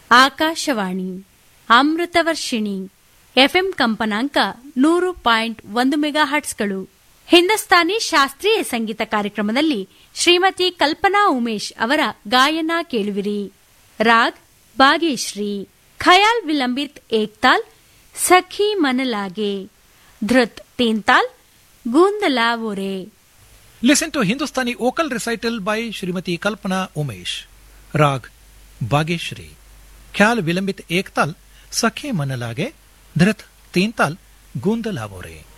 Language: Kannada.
ಆಕಾಶವಾಣಿ ಅಮೃತವರ್ಷಿಣಿ ಎಫ್ಎಂ ಕಂಪನಾಂಕ ನೂರು ಪಾಯಿಂಟ್ ಒಂದು ಮೆಗಾ ಹಟ್ಸ್ಗಳು ಹಿಂದೂಸ್ತಾನಿ ಶಾಸ್ತ್ರೀಯ ಸಂಗೀತ ಕಾರ್ಯಕ್ರಮದಲ್ಲಿ ಶ್ರೀಮತಿ ಕಲ್ಪನಾ ಉಮೇಶ್ ಅವರ ಗಾಯನ ಕೇಳುವಿರಿ ರಾಗ್ ಬಾಗೇಶ್ರೀ ಖಯಾಲ್ ವಿಲಂಬಿತ್ ಏಕ್ತಾಲ್ ಸಖಿ ಮನಲಾಗೆ ಧೃತ್ ತೀನ್ತಾಲ್ ಗೂಂದಲಾವೋರೆ Listen to Hindustani vocal recital by Srimati Kalpana Umesh. Rag Bageshri. Khyal Vilambit Ektal Sakhe Manalage Dhrit Teental Gundalavore.